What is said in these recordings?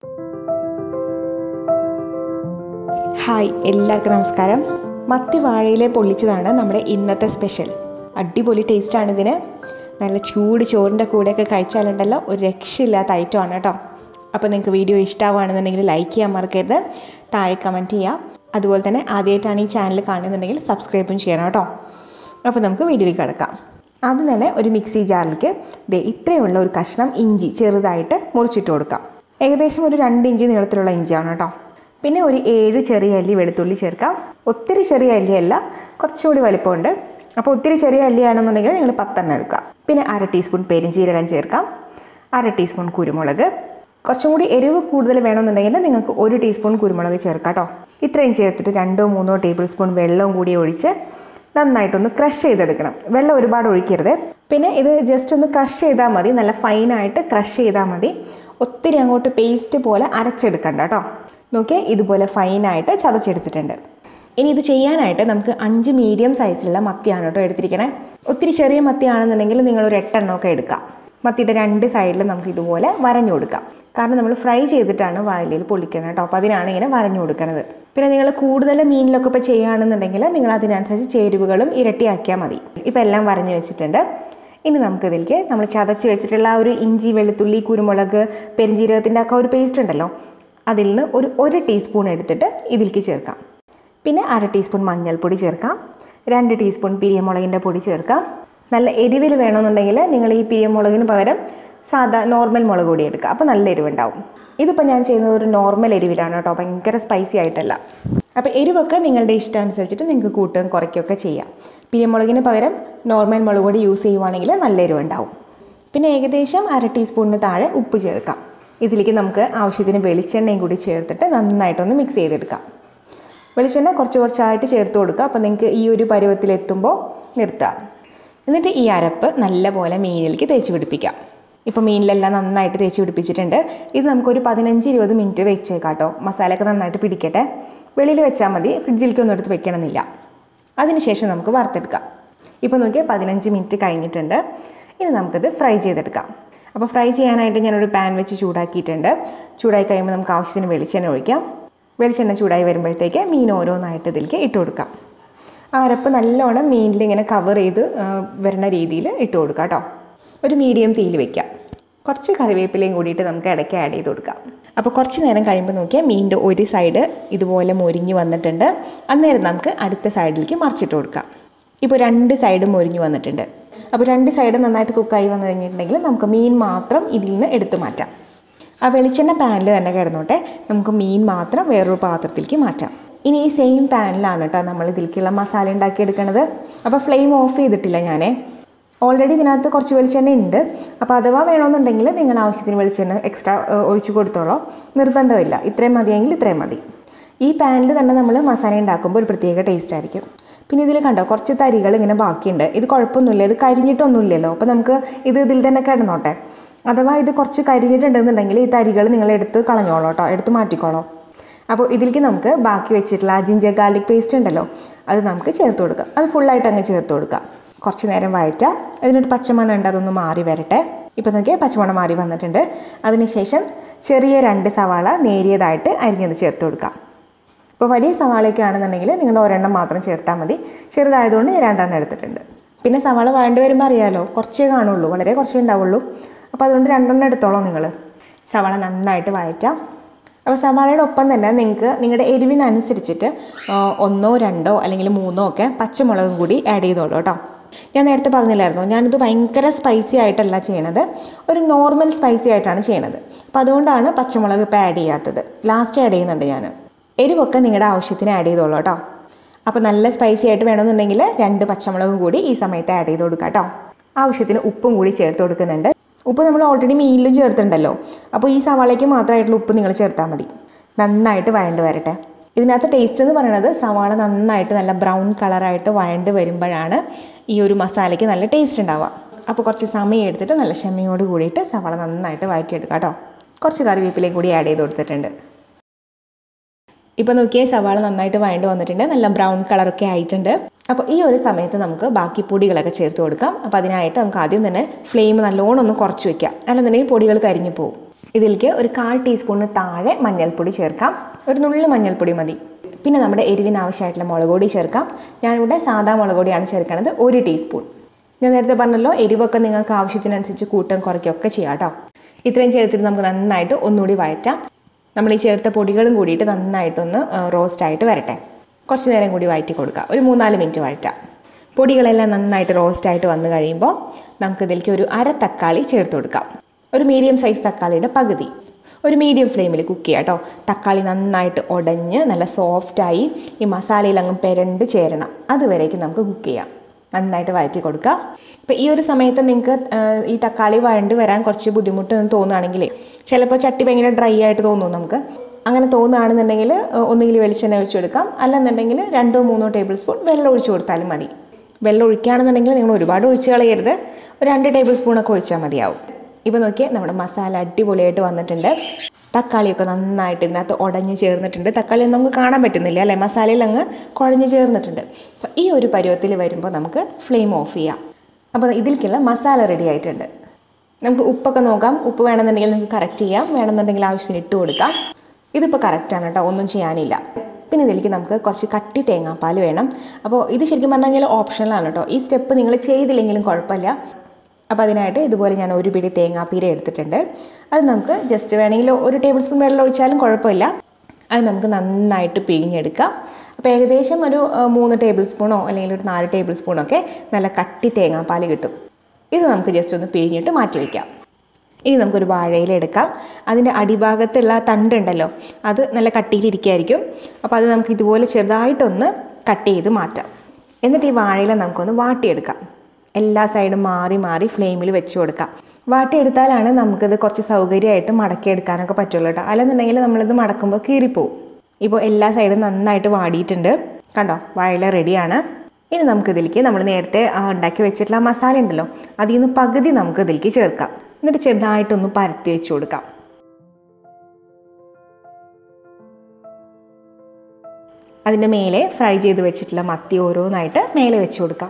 hi എല്ലാവർക്കും നമസ്കാരം മത്തി വാഴയിലെ പൊള്ളിച്ചതാണ് നമ്മുടെ ഇന്നത്തെ സ്പെഷ്യൽ അടിപൊളി ടേസ്റ്റാണ് ഇതിന് നല്ല ചൂട് ചോറിൻ്റെ കൂടെയൊക്കെ കഴിച്ചാലുണ്ടല്ലോ ഒരു രക്ഷയില്ലാത്ത ഐറ്റമാണ് കേട്ടോ അപ്പോൾ നിങ്ങൾക്ക് വീഡിയോ ഇഷ്ടമാവുകയാണെന്നുണ്ടെങ്കിൽ ലൈക്ക് ചെയ്യാൻ മറക്കരുത് താഴെ കമൻറ്റ് ചെയ്യാം അതുപോലെ തന്നെ ആദ്യമായിട്ടാണ് ഈ ചാനൽ കാണുന്നുണ്ടെങ്കിൽ സബ്സ്ക്രൈബും ചെയ്യണം കേട്ടോ അപ്പോൾ നമുക്ക് വീഡിയോയിൽ കിടക്കാം ആദ്യം തന്നെ ഒരു മിക്സി ജാറിലേക്ക് ദേ ഇത്രയുള്ള ഒരു കഷ്ണം ഇഞ്ചി ചെറുതായിട്ട് മുറിച്ചിട്ട് കൊടുക്കാം ഏകദേശം ഒരു രണ്ട് ഇഞ്ച് നീളത്തിലുള്ള ഇഞ്ചിയാണ് കേട്ടോ പിന്നെ ഒരു ഏഴ് ചെറിയ അല്ലി വെളുത്തുള്ളി ചേർക്കാം ഒത്തിരി ചെറിയ അല്ലിയല്ല കുറച്ചുകൂടി വലിപ്പമുണ്ട് അപ്പോൾ ഒത്തിരി ചെറിയ അല്ലിയാണെന്നുണ്ടെങ്കിൽ നിങ്ങൾ പത്തെണ്ണം എടുക്കുക പിന്നെ അര ടീസ്പൂൺ പെരിഞ്ചീരകം ചേർക്കാം അര ടീസ്പൂൺ കുരുമുളക് കുറച്ചും കൂടി എരിവ് കൂടുതൽ വേണമെന്നുണ്ടെങ്കിൽ നിങ്ങൾക്ക് ഒരു ടീസ്പൂൺ കുരുമുളക് ചേർക്കാം കേട്ടോ ഇത്രയും ചേർത്തിട്ട് രണ്ടോ മൂന്നോ ടേബിൾ സ്പൂൺ വെള്ളവും കൂടി ഒഴിച്ച് നന്നായിട്ടൊന്ന് ക്രഷ് ചെയ്തെടുക്കണം വെള്ളം ഒരുപാട് ഒഴിക്കരുത് പിന്നെ ഇത് ജസ്റ്റ് ഒന്ന് ക്രഷ് ചെയ്താൽ മതി നല്ല ഫൈനായിട്ട് ക്രഷ് ചെയ്താൽ മതി ഒത്തിരി അങ്ങോട്ട് പേസ്റ്റ് പോലെ അരച്ചെടുക്കണ്ട കേട്ടോ നോക്കിയാൽ ഇതുപോലെ ഫൈനായിട്ട് ചതച്ചെടുത്തിട്ടുണ്ട് ഇനി ഇത് ചെയ്യാനായിട്ട് നമുക്ക് അഞ്ച് മീഡിയം സൈസിലുള്ള മത്തിയാണ് കേട്ടോ എടുത്തിരിക്കണേ ഒത്തിരി ചെറിയ മത്തിയാണെന്നുണ്ടെങ്കിൽ നിങ്ങൾ ഒരു എട്ടെണ്ണമൊക്കെ എടുക്കാം മത്തിയുടെ രണ്ട് സൈഡിലും നമുക്ക് ഇതുപോലെ വരഞ്ഞു കൊടുക്കാം കാരണം നമ്മൾ ഫ്രൈ ചെയ്തിട്ടാണ് വാഴയിലയിൽ പൊള്ളിക്കണം കേട്ടോ അപ്പോൾ അതിനാണ് ഇങ്ങനെ വരഞ്ഞു കൊടുക്കുന്നത് പിന്നെ നിങ്ങൾ കൂടുതൽ മീനിലൊക്കെ ഇപ്പോൾ ചെയ്യുകയാണെന്നുണ്ടെങ്കിൽ നിങ്ങൾ അതിനനുസരിച്ച് ചേരുവകളും ഇരട്ടിയാക്കിയാൽ മതി ഇപ്പോൾ എല്ലാം വരഞ്ഞു വെച്ചിട്ടുണ്ട് ഇനി നമുക്കിതിലേക്ക് നമ്മൾ ചതച്ച് വെച്ചിട്ടുള്ള ആ ഒരു ഇഞ്ചി വെളുത്തുള്ളി കുരുമുളക് പെരിഞ്ജീരകത്തിൻ്റെ ഒക്കെ ഒരു പേസ്റ്റ് ഉണ്ടല്ലോ അതിൽ നിന്ന് ഒരു ഒരു ടീസ്പൂൺ എടുത്തിട്ട് ഇതിലേക്ക് ചേർക്കാം പിന്നെ അര ടീസ്പൂൺ മഞ്ഞൾപ്പൊടി ചേർക്കാം രണ്ട് ടീസ്പൂൺ പിരിയമുളകിൻ്റെ പൊടി ചേർക്കാം നല്ല എരിവിൽ വേണമെന്നുണ്ടെങ്കിൽ നിങ്ങൾ ഈ പിരിയമുളകിന് പകരം സാധാ നോർമൽ മുളക് പൊടി എടുക്കുക അപ്പോൾ നല്ല എരിവുണ്ടാവും ഇതിപ്പോൾ ഞാൻ ചെയ്യുന്നത് ഒരു നോർമൽ എരിവിലാണ് കേട്ടോ ഭയങ്കര സ്പൈസി ആയിട്ടല്ല അപ്പോൾ എരിവൊക്കെ നിങ്ങളുടെ ഇഷ്ടം അനുസരിച്ചിട്ട് നിങ്ങൾക്ക് കൂട്ടുകയും കുറയ്ക്കുകയൊക്കെ ചെയ്യാം പിരിയമുളകിന് പകരം നോർമൽ മുളക് പൊടി യൂസ് ചെയ്യുവാണെങ്കിൽ നല്ല എരിവുണ്ടാവും പിന്നെ ഏകദേശം അര ടീസ്പൂണിന് താഴെ ഉപ്പ് ചേർക്കാം ഇതിലേക്ക് നമുക്ക് ആവശ്യത്തിന് വെളിച്ചെണ്ണയും കൂടി ചേർത്തിട്ട് നന്നായിട്ടൊന്ന് മിക്സ് ചെയ്തെടുക്കാം വെളിച്ചെണ്ണ കുറച്ച് കുറച്ചായിട്ട് ചേർത്ത് കൊടുക്കുക അപ്പോൾ നിങ്ങൾക്ക് ഈ ഒരു പരുവത്തിലെത്തുമ്പോൾ നിർത്താം എന്നിട്ട് ഈ അരപ്പ് നല്ലപോലെ മീനിലേക്ക് തേച്ച് പിടിപ്പിക്കാം ഇപ്പോൾ മീനിലെല്ലാം നന്നായിട്ട് തേച്ച് പിടിപ്പിച്ചിട്ടുണ്ട് ഇത് നമുക്കൊരു പതിനഞ്ച് ഇരുപത് മിനിറ്റ് വെച്ചേക്കാം കേട്ടോ മസാലയൊക്കെ നന്നായിട്ട് പിടിക്കട്ടെ വെളിയിൽ വെച്ചാൽ മതി ഫ്രിഡ്ജിലേക്കൊന്നും എടുത്ത് വെക്കണമെന്നില്ല അതിനുശേഷം നമുക്ക് വറുത്തെടുക്കാം ഇപ്പോൾ നോക്കിയാൽ പതിനഞ്ച് മിനിറ്റ് കഴിഞ്ഞിട്ടുണ്ട് ഇനി നമുക്കിത് ഫ്രൈ ചെയ്തെടുക്കാം അപ്പോൾ ഫ്രൈ ചെയ്യാനായിട്ട് ഞാനൊരു പാൻ വെച്ച് ചൂടാക്കിയിട്ടുണ്ട് ചൂടായി കഴിയുമ്പോൾ നമുക്ക് ആവശ്യത്തിന് വെളിച്ചെണ്ണ ഒഴിക്കാം വെളിച്ചെണ്ണ ചൂടായി വരുമ്പോഴത്തേക്ക് മീൻ ഓരോന്നായിട്ട് ഇതിലേക്ക് ഇട്ട് കൊടുക്കാം ആ അരപ്പ് നല്ലോണം മീനിൽ ഇങ്ങനെ കവർ ചെയ്ത് ആ, വരുന്ന രീതിയിൽ ഇട്ട് കൊടുക്കാം കേട്ടോ ഒരു മീഡിയം തീയിൽ വെക്കാം കുറച്ച് കറിവേപ്പിലയും കൂടിയിട്ട് നമുക്ക് ഇടയ്ക്ക് ആഡ് ചെയ്ത് കൊടുക്കാം അപ്പോൾ കുറച്ച് നേരം കഴിയുമ്പോൾ നോക്കിയാൽ മീനിൻ്റെ ഒരു സൈഡ് ഇതുപോലെ മൊരിഞ്ഞ് വന്നിട്ടുണ്ട് അന്നേരം നമുക്ക് അടുത്ത സൈഡിലേക്ക് മറിച്ചിട്ട് കൊടുക്കാം ഇപ്പോൾ രണ്ട് സൈഡും മൊരിഞ്ഞ് വന്നിട്ടുണ്ട് അപ്പോൾ രണ്ട് സൈഡ് നന്നായിട്ട് കുക്കായി വന്നു കഴിഞ്ഞിട്ടുണ്ടെങ്കിൽ നമുക്ക് മീൻ മാത്രം ഇതിൽ നിന്ന് എടുത്ത് മാറ്റാം ആ വെളിച്ചെണ്ണ പാനിൽ തന്നെ കിടന്നോട്ടെ നമുക്ക് മീൻ മാത്രം വേറൊരു പാത്രത്തിലേക്ക് മാറ്റാം ഇനി ഈ സെയിം പാനിലാണ് കേട്ടോ നമ്മൾ ഇതിലേക്കുള്ള മസാല ഉണ്ടാക്കിയെടുക്കണത് അപ്പോൾ ഫ്ലെയിം ഓഫ് ചെയ്തിട്ടില്ല ഞാനേ ഓൾറെഡി ഇതിനകത്ത് കുറച്ച് വെളിച്ചെണ്ണ ഉണ്ട് അപ്പോൾ അഥവാ വേണമെന്നുണ്ടെങ്കിൽ നിങ്ങൾ ആവശ്യത്തിന് വെളിച്ചെണ്ണ എക്സ്ട്രാ ഒഴിച്ചു കൊടുത്തോളോ നിർബന്ധമില്ല ഇത്രയും മതിയെങ്കിൽ ഇത്രയും മതി ഈ പാനിൽ തന്നെ നമ്മൾ മസാല ഉണ്ടാക്കുമ്പോൾ ഒരു പ്രത്യേക ടേസ്റ്റ് ആയിരിക്കും പിന്നെ ഇതിൽ കണ്ടോ കുറച്ച് തരികൾ ഇങ്ങനെ ബാക്കിയുണ്ട് ഇത് കുഴപ്പമൊന്നുമില്ല ഇത് കരിഞ്ഞിട്ടൊന്നുമില്ലല്ലോ അപ്പോൾ നമുക്ക് ഇത് ഇതിൽ തന്നെ കിടന്നോട്ടെ അഥവാ ഇത് കുറച്ച് കരിഞ്ഞിട്ടുണ്ടെന്നുണ്ടെങ്കിൽ ഈ തരികൾ നിങ്ങൾ എടുത്ത് കളഞ്ഞോളൂ കേട്ടോ എടുത്ത് മാറ്റിക്കോളോ അപ്പോൾ ഇതിലേക്ക് നമുക്ക് ബാക്കി വെച്ചിട്ടുള്ള ആ ജിഞ്ചർ ഗാർലിക് പേസ്റ്റ് ഉണ്ടല്ലോ അത് നമുക്ക് ചേർത്ത് കൊടുക്കാം അത് ഫുള്ളായിട്ട് അങ്ങ് ചേർത്ത് കൊടുക്കാം കുറച്ച് നേരം വഴറ്റാം അതിനൊരു പച്ചമണം ഉണ്ട് അതൊന്ന് മാറി വരട്ടെ ഇപ്പോൾ നോക്കിയാൽ പച്ചമണം മാറി വന്നിട്ടുണ്ട് അതിനുശേഷം ചെറിയ രണ്ട് സവാള നേരിയതായിട്ട് അരിഞ്ഞത് ചേർത്ത് കൊടുക്കാം ഇപ്പോൾ വലിയ സവാളയൊക്കെ ആണെന്നുണ്ടെങ്കിൽ നിങ്ങൾ ഒരെണ്ണം മാത്രം ചേർത്താൽ മതി ചെറുതായതുകൊണ്ട് ഞാൻ രണ്ടെണ്ണം എടുത്തിട്ടുണ്ട് പിന്നെ സവാള വേണ്ടി വരുമ്പോൾ അറിയാലോ കുറച്ചേ കാണുള്ളൂ വളരെ കുറച്ചേ ഉണ്ടാവുള്ളൂ അപ്പോൾ അതുകൊണ്ട് രണ്ടെണ്ണം എടുത്തോളൂ നിങ്ങൾ സവാള നന്നായിട്ട് വഴറ്റാം അപ്പോൾ സവാളയുടെ ഒപ്പം തന്നെ നിങ്ങൾക്ക് നിങ്ങളുടെ എരിവിനനുസരിച്ചിട്ട് ആ, ഒന്നോ രണ്ടോ അല്ലെങ്കിൽ മൂന്നോ ഒക്കെ പച്ചമുളകും കൂടി ആഡ് ചെയ്തോളൂ കേട്ടോ ഞാൻ നേരത്തെ പറഞ്ഞില്ലായിരുന്നു ഞാനിത് ഭയങ്കര സ്പൈസി ആയിട്ടല്ല ചെയ്യണത് ഒരു നോർമൽ സ്പൈസി ആയിട്ടാണ് ചെയ്യണത് അപ്പോൾ അതുകൊണ്ടാണ് പച്ചമുളക് ഇപ്പോൾ ആഡ് ചെയ്യാത്തത് ലാസ്റ്റ് ആഡ് ചെയ്യുന്നുണ്ട് ഞാൻ എരിവൊക്കെ നിങ്ങളുടെ ആവശ്യത്തിന് ആഡ് ചെയ്തോളൂ കേട്ടോ അപ്പോൾ നല്ല സ്പൈസി ആയിട്ട് വേണമെന്നുണ്ടെങ്കിൽ രണ്ട് പച്ചമുളകും കൂടി ഈ സമയത്ത് ആഡ് ചെയ്ത് കൊടുക്കാം കേട്ടോ ആവശ്യത്തിന് ഉപ്പും കൂടി ചേർത്ത് കൊടുക്കുന്നുണ്ട് ഉപ്പ് നമ്മൾ ഓൾറെഡി മീനിലും ചേർത്തിട്ടുണ്ടല്ലോ അപ്പോൾ ഈ സവാളയ്ക്ക് മാത്രമായിട്ടുള്ള ഉപ്പ് നിങ്ങൾ ചേർത്താൽ മതി നന്നായിട്ട് വഴണ്ട് വരട്ടെ ഇതിനകത്ത് ടേസ്റ്റ് എന്ന് പറയുന്നത് സവാള നന്നായിട്ട് നല്ല ബ്രൗൺ കളറായിട്ട് വഴണ്ട് വരുമ്പോഴാണ് ഈ ഒരു മസാലയ്ക്ക് നല്ല ടേസ്റ്റ് ഉണ്ടാവുക അപ്പോൾ കുറച്ച് സമയം എടുത്തിട്ട് നല്ല ക്ഷമയോട് കൂടിയിട്ട് സവാള നന്നായിട്ട് വഴറ്റിയെടുക്കാം കേട്ടോ കുറച്ച് കറിവേപ്പിലയും കൂടി ആഡ് ചെയ്ത് കൊടുത്തിട്ടുണ്ട് ഇപ്പോൾ നോക്കിയാൽ സവാള നന്നായിട്ട് വഴണ്ട് വന്നിട്ടുണ്ട് നല്ല ബ്രൗൺ കളറൊക്കെ ആയിട്ടുണ്ട് അപ്പോൾ ഈ ഒരു സമയത്ത് നമുക്ക് ബാക്കി പൊടികളൊക്കെ ചേർത്ത് കൊടുക്കാം അപ്പോൾ അതിനായിട്ട് നമുക്ക് ആദ്യം തന്നെ ഫ്ലെയിം നല്ലോണം ഒന്ന് കുറച്ച് വെക്കാം അല്ലെന്നുണ്ടെങ്കിൽ പൊടികൾ കരിഞ്ഞു പോകും ഇതിലേക്ക് ഒരു കാൽ ടീസ്പൂണിന് താഴെ മഞ്ഞൾപ്പൊടി ചേർക്കാം ഒരു നുള്ളു മഞ്ഞൾപ്പൊടി മതി പിന്നെ നമ്മുടെ എരിവിന് ആവശ്യമായിട്ടുള്ള മുളക് പൊടി ചേർക്കാം ഞാനിവിടെ സാധാ മുളക് പൊടിയാണ് ചേർക്കുന്നത് ഒരു ടീസ്പൂൺ ഞാൻ നേരത്തെ പറഞ്ഞല്ലോ എരിവൊക്കെ നിങ്ങൾക്ക് ആവശ്യത്തിനനുസരിച്ച് കൂട്ടം കുറയ്ക്കുകയൊക്കെ ചെയ്യാം കേട്ടോ ഇത്രയും ചേർത്തിട്ട് നമുക്ക് നന്നായിട്ട് ഒന്നുകൂടി വഴറ്റാം നമ്മൾ ഈ ചേർത്ത പൊടികളും കൂടിയിട്ട് നന്നായിട്ടൊന്ന് റോസ്റ്റ് ആയിട്ട് വരട്ടെ കുറച്ച് നേരം കൂടി വഴറ്റി കൊടുക്കുക ഒരു മൂന്നാല് മിനിറ്റ് വഴറ്റാം പൊടികളെല്ലാം നന്നായിട്ട് റോസ്റ്റ് ആയിട്ട് വന്നു കഴിയുമ്പോൾ നമുക്കിതിലേക്ക് ഒരു അര തക്കാളി ചേർത്ത് കൊടുക്കാം ഒരു മീഡിയം സൈസ് തക്കാളിയുടെ പകുതി ഒരു മീഡിയം ഫ്ലെയിമിൽ കുക്ക് ചെയ്യുക കേട്ടോ തക്കാളി നന്നായിട്ട് ഉടഞ്ഞ് നല്ല സോഫ്റ്റായി ഈ മസാലയിൽ അങ്ങ് പെരണ്ട് ചേരണം അതുവരേക്കും നമുക്ക് കുക്ക് ചെയ്യാം നന്നായിട്ട് വഴറ്റി കൊടുക്കുക അപ്പോൾ ഈ ഒരു സമയത്ത് നിങ്ങൾക്ക് ഈ തക്കാളി വഴണ്ട് വരാൻ കുറച്ച് ബുദ്ധിമുട്ട് തോന്നുകയാണെങ്കിൽ ചിലപ്പോൾ ചട്ടി ഭയങ്കര ഡ്രൈ ആയിട്ട് തോന്നും നമുക്ക് അങ്ങനെ തോന്നുകയാണെന്നുണ്ടെങ്കിൽ ഒന്നുകിൽ വെളിച്ചെണ്ണ ഒഴിച്ചു കൊടുക്കാം അല്ലെന്നുണ്ടെങ്കിൽ രണ്ടോ മൂന്നോ ടേബിൾ സ്പൂൺ വെള്ളം ഒഴിച്ചു കൊടുത്താലും മതി വെള്ളം ഒഴിക്കുകയാണെന്നുണ്ടെങ്കിൽ നിങ്ങൾ ഒരുപാട് ഒഴിച്ച് കളയരുത് ഒരു രണ്ട് ടേബിൾ സ്പൂണൊക്കെ ഒഴിച്ചാൽ മതിയാവും ഇപ്പോൾ നോക്കിയാൽ നമ്മുടെ മസാല അടിപൊളിയായിട്ട് വന്നിട്ടുണ്ട് തക്കാളിയൊക്കെ നന്നായിട്ട് ഇതിനകത്ത് ഉടഞ്ഞ് ചേർന്നിട്ടുണ്ട് തക്കാളി ഒന്നും നമുക്ക് കാണാൻ പറ്റുന്നില്ല അല്ലേ മസാലയിൽ അങ്ങ് കുഴഞ്ഞ് ചേർന്നിട്ടുണ്ട് അപ്പോൾ ഈ ഒരു പരുവത്തിൽ വരുമ്പോൾ നമുക്ക് ഫ്ലെയിം ഓഫ് ചെയ്യാം അപ്പോൾ ഇതിലേക്കുള്ള മസാല റെഡി ആയിട്ടുണ്ട് നമുക്ക് ഉപ്പൊക്കെ നോക്കാം ഉപ്പ് വേണമെന്നുണ്ടെങ്കിൽ നിങ്ങൾക്ക് കറക്റ്റ് ചെയ്യാം വേണമെന്നുണ്ടെങ്കിൽ ആവശ്യത്തിന് ഇട്ട് കൊടുക്കാം ഇതിപ്പോൾ കറക്റ്റാണ് കേട്ടോ ഒന്നും ചെയ്യാനില്ല പിന്നെ ഇതിലേക്ക് നമുക്ക് കുറച്ച് കട്ടി തേങ്ങാപ്പാൽ വേണം അപ്പോൾ ഇത് ശരിക്കും പറഞ്ഞു കഴിഞ്ഞാൽ ഓപ്ഷണലാണ് കേട്ടോ ഈ സ്റ്റെപ്പ് നിങ്ങൾ ചെയ്തില്ലെങ്കിലും കുഴപ്പമില്ല അപ്പോൾ അതിനായിട്ട് ഇതുപോലെ ഞാൻ ഒരു പിടി തേങ്ങാപ്പീര എടുത്തിട്ടുണ്ട് അത് നമുക്ക് ജസ്റ്റ് വേണമെങ്കിൽ ഒരു ടേബിൾ സ്പൂൺ വെള്ളം ഒഴിച്ചാലും കുഴപ്പമില്ല അത് നമുക്ക് നന്നായിട്ട് പിഴിഞ്ഞെടുക്കാം അപ്പോൾ ഏകദേശം ഒരു മൂന്ന് ടേബിൾ സ്പൂണോ അല്ലെങ്കിൽ ഒരു നാല് ടേബിൾ സ്പൂണൊക്കെ നല്ല കട്ടി തേങ്ങാപ്പാൽ കിട്ടും ഇത് നമുക്ക് ജസ്റ്റ് ഒന്ന് പിഴിഞ്ഞിട്ട് മാറ്റി വയ്ക്കാം ഇനി നമുക്കൊരു വാഴയില എടുക്കാം അതിൻ്റെ അടിഭാഗത്തുള്ള തണ്ടുണ്ടല്ലോ അത് നല്ല കട്ടിയിലിരിക്കുകയായിരിക്കും അപ്പോൾ അത് നമുക്ക് ഇതുപോലെ ചെറുതായിട്ടൊന്ന് കട്ട് ചെയ്ത് മാറ്റാം എന്നിട്ട് ഈ വാഴയില നമുക്കൊന്ന് വാട്ടിയെടുക്കാം എല്ലാ സൈഡും മാറി മാറി ഫ്ലെയിമിൽ വെച്ച് കൊടുക്കാം വാട്ടിയെടുത്താലാണ് നമുക്കിത് കുറച്ച് സൗകര്യമായിട്ട് മടക്കിയെടുക്കാനൊക്കെ പറ്റുള്ളൂ കേട്ടോ അല്ലെന്നുണ്ടെങ്കിൽ നമ്മളിത് മടക്കുമ്പോൾ കീറിപ്പോവും ഇപ്പോൾ എല്ലാ സൈഡും നന്നായിട്ട് വാടിയിട്ടുണ്ട് കണ്ടോ വാഴയില റെഡിയാണ് ഇനി നമുക്കിതിലേക്ക് നമ്മൾ നേരത്തെ ഉണ്ടാക്കി വെച്ചിട്ടുള്ള മസാല ഉണ്ടല്ലോ അതിൽ നിന്ന് പകുതി നമുക്ക് ഇതിലേക്ക് ചേർക്കാം എന്നിട്ട് ചെറുതായിട്ടൊന്ന് പരത്തി വെച്ച് കൊടുക്കാം അതിൻ്റെ മേലെ ഫ്രൈ ചെയ്ത് വെച്ചിട്ടുള്ള മത്തി ഓരോന്നായിട്ട് മേലെ വെച്ച് കൊടുക്കാം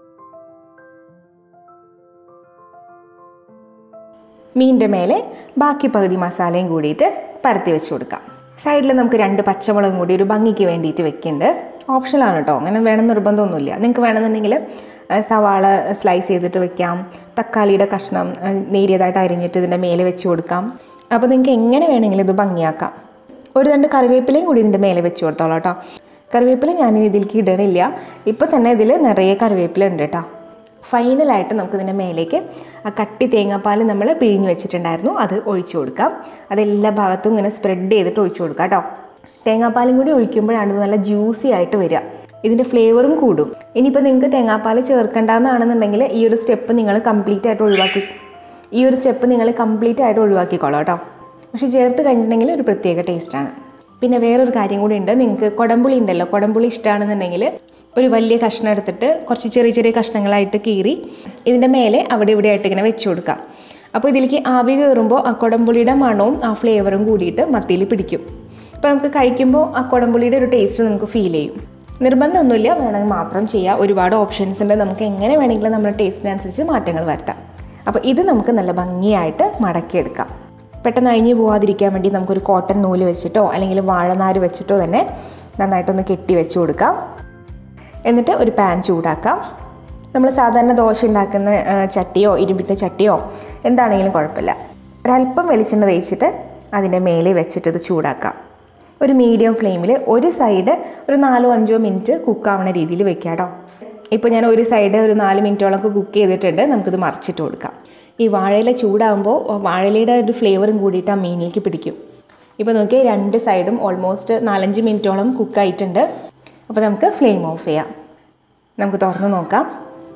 മീനിൻ്റെ മേലെ ബാക്കി പകുതി മസാലയും കൂടിയിട്ട് പരത്തി വെച്ച് കൊടുക്കാം സൈഡിൽ നമുക്ക് രണ്ട് പച്ചമുളകും കൂടി ഒരു ഭംഗിക്ക് വേണ്ടിയിട്ട് വെക്കുന്നുണ്ട് ഓപ്ഷനാണ് കേട്ടോ അങ്ങനെ വേണം നിർബന്ധമൊന്നുമില്ല നിങ്ങൾക്ക് വേണമെന്നുണ്ടെങ്കിൽ സവാള സ്ലൈസ് ചെയ്തിട്ട് വെക്കാം തക്കാളിയുടെ കഷ്ണം നേരിയതായിട്ട് അരിഞ്ഞിട്ട് ഇതിൻ്റെ മേലെ വെച്ച് കൊടുക്കാം അപ്പോൾ നിങ്ങൾക്ക് എങ്ങനെ വേണമെങ്കിലും ഇത് ഭംഗിയാക്കാം ഒരു രണ്ട് കറിവേപ്പിലയും കൂടി ഇതിൻ്റെ മേലെ വെച്ച് കൊടുത്തോളാം കേട്ടോ കറിവേപ്പില ഞാൻ ഇതിലേക്ക് ഇടണില്ല ഇപ്പോൾ തന്നെ ഇതിൽ നിറയെ കറിവേപ്പില ഉണ്ട് കേട്ടോ ഫൈനലായിട്ട് നമുക്കിതിൻ്റെ മേലേക്ക് ആ കട്ടി തേങ്ങാപ്പാൽ നമ്മൾ പിഴിഞ്ഞ് വെച്ചിട്ടുണ്ടായിരുന്നു അത് ഒഴിച്ചു കൊടുക്കാം അതെല്ലാ ഭാഗത്തും ഇങ്ങനെ സ്പ്രെഡ് ചെയ്തിട്ട് ഒഴിച്ചു കൊടുക്കാം കേട്ടോ തേങ്ങാപ്പാലും കൂടി ഒഴിക്കുമ്പോഴാണ് ഇത് നല്ല ജ്യൂസി ആയിട്ട് വരിക ഇതിൻ്റെ ഫ്ലേവറും കൂടും ഇനിയിപ്പോൾ നിങ്ങൾക്ക് തേങ്ങാപ്പാൽ ചേർക്കേണ്ടതെന്നാണെന്നുണ്ടെങ്കിൽ ഈ ഒരു സ്റ്റെപ്പ് നിങ്ങൾ കംപ്ലീറ്റ് ആയിട്ട് ഒഴിവാക്കി ഈ ഒരു സ്റ്റെപ്പ് നിങ്ങൾ കംപ്ലീറ്റ് ആയിട്ട് ഒഴിവാക്കിക്കോളാം കേട്ടോ പക്ഷേ ചേർത്ത് കഴിഞ്ഞിട്ടുണ്ടെങ്കിൽ ഒരു പ്രത്യേക ടേസ്റ്റാണ് പിന്നെ വേറൊരു കാര്യം കൂടി ഉണ്ട് നിങ്ങൾക്ക് കുടംപുളി ഉണ്ടല്ലോ കുടംപുളി ഇഷ്ടമാണെന്നുണ്ടെങ്കിൽ ഒരു വലിയ കഷ്ണം എടുത്തിട്ട് കുറച്ച് ചെറിയ ചെറിയ കഷ്ണങ്ങളായിട്ട് കീറി ഇതിൻ്റെ മേലെ അവിടെ ഇവിടെ ആയിട്ട് ഇങ്ങനെ വെച്ച് കൊടുക്കാം അപ്പോൾ ഇതിലേക്ക് ആവി കയറുമ്പോൾ ആ കുടംപുളിയുടെ മണവും ആ ഫ്ലേവറും കൂടിയിട്ട് മത്തിയിൽ പിടിക്കും അപ്പോൾ നമുക്ക് കഴിക്കുമ്പോൾ ആ കുടംപുളിയുടെ ഒരു ടേസ്റ്റ് നമുക്ക് ഫീൽ ചെയ്യും നിർബന്ധമൊന്നുമില്ല വേണമെങ്കിൽ മാത്രം ചെയ്യാം ഒരുപാട് ഓപ്ഷൻസ് ഉണ്ട് നമുക്ക് എങ്ങനെ വേണമെങ്കിലും നമ്മുടെ ടേസ്റ്റിനനുസരിച്ച് മാറ്റങ്ങൾ വരുത്താം അപ്പോൾ ഇത് നമുക്ക് നല്ല ഭംഗിയായിട്ട് മടക്കിയെടുക്കാം പെട്ടെന്ന് അഴിഞ്ഞു പോകാതിരിക്കാൻ വേണ്ടി നമുക്കൊരു കോട്ടൺ നൂല് വെച്ചിട്ടോ അല്ലെങ്കിൽ വാഴനാര് വെച്ചിട്ടോ തന്നെ നന്നായിട്ടൊന്ന് കെട്ടി വെച്ച് കൊടുക്കാം എന്നിട്ട് ഒരു പാൻ ചൂടാക്കാം നമ്മൾ സാധാരണ ദോശ ഉണ്ടാക്കുന്ന ആ, ചട്ടിയോ ഇരുമ്പിൻ്റെ ചട്ടിയോ എന്താണെങ്കിലും കുഴപ്പമില്ല ഒരല്പം വെളിച്ചെണ്ണ തേച്ചിട്ട് അതിൻ്റെ മേലെ വെച്ചിട്ട് ഇത് ചൂടാക്കാം ഒരു മീഡിയം ഫ്ലെയിമിൽ ഒരു സൈഡ് ഒരു നാലോ അഞ്ചോ മിനിറ്റ് കുക്കാവുന്ന രീതിയിൽ വെക്കാം കേട്ടോ ഇപ്പോൾ ഞാൻ ഒരു സൈഡ് ഒരു നാല് മിനിറ്റോളമൊക്കെ കുക്ക് ചെയ്തിട്ടുണ്ട് നമുക്കിത് മറിച്ചിട്ട് കൊടുക്കാം ഈ വാഴയില ചൂടാകുമ്പോൾ വാഴയിലയുടെ ഒരു ഫ്ലേവറും കൂടിയിട്ട് ആ മീനിലേക്ക് പിടിക്കും ഇപ്പോൾ നോക്കിയാൽ രണ്ട് സൈഡും ഓൾമോസ്റ്റ് നാലഞ്ച് മിനിറ്റോളം കുക്കായിട്ടുണ്ട് അപ്പോൾ നമുക്ക് ഫ്ലെയിം ഓഫ് ചെയ്യാം നമുക്ക് തുറന്ന് നോക്കാം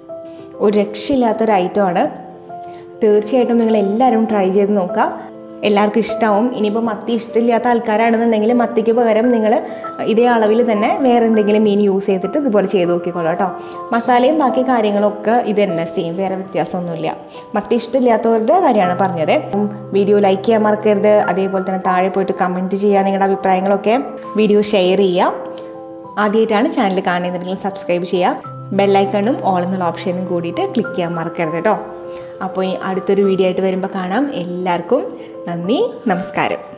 ഒരു രക്ഷയില്ലാത്തൊരു ഐറ്റമാണ് തീർച്ചയായിട്ടും നിങ്ങൾ എല്ലാവരും ട്രൈ ചെയ്ത് നോക്കാം എല്ലാവർക്കും ഇഷ്ടമാവും ഇനിയിപ്പോൾ മത്തി ഇഷ്ടമില്ലാത്ത ആൾക്കാരാണെന്നുണ്ടെങ്കിൽ മത്തിക്ക് പകരം നിങ്ങൾ ഇതേ അളവിൽ തന്നെ വേറെ എന്തെങ്കിലും മീൻ യൂസ് ചെയ്തിട്ട് ഇതുപോലെ ചെയ്ത് നോക്കിക്കോളൂ കേട്ടോ മസാലയും ബാക്കി കാര്യങ്ങളൊക്കെ ഇത് തന്നെ സെയിം വേറെ വ്യത്യാസമൊന്നുമില്ല മത്തി ഇഷ്ടമില്ലാത്തവരുടെ കാര്യമാണ് പറഞ്ഞത് ഉം, വീഡിയോ ലൈക്ക് ചെയ്യാൻ മറക്കരുത് അതേപോലെ തന്നെ താഴെ പോയിട്ട് കമൻറ്റ് ചെയ്യുക നിങ്ങളുടെ അഭിപ്രായങ്ങളൊക്കെ വീഡിയോ ഷെയർ ചെയ്യുക ആദ്യമായിട്ടാണ് ചാനൽ കാണുന്നുണ്ടെങ്കിൽ സബ്സ്ക്രൈബ് ചെയ്യുക ബെല്ലൈക്കണും ഓൾ എന്നുള്ള ഓപ്ഷനും കൂടിയിട്ട് ക്ലിക്ക് ചെയ്യാൻ മറക്കരുത് കേട്ടോ അപ്പോൾ ഈ അടുത്തൊരു വീഡിയോ ആയിട്ട് വരുമ്പോൾ കാണാം എല്ലാവർക്കും നന്ദി നമസ്കാരം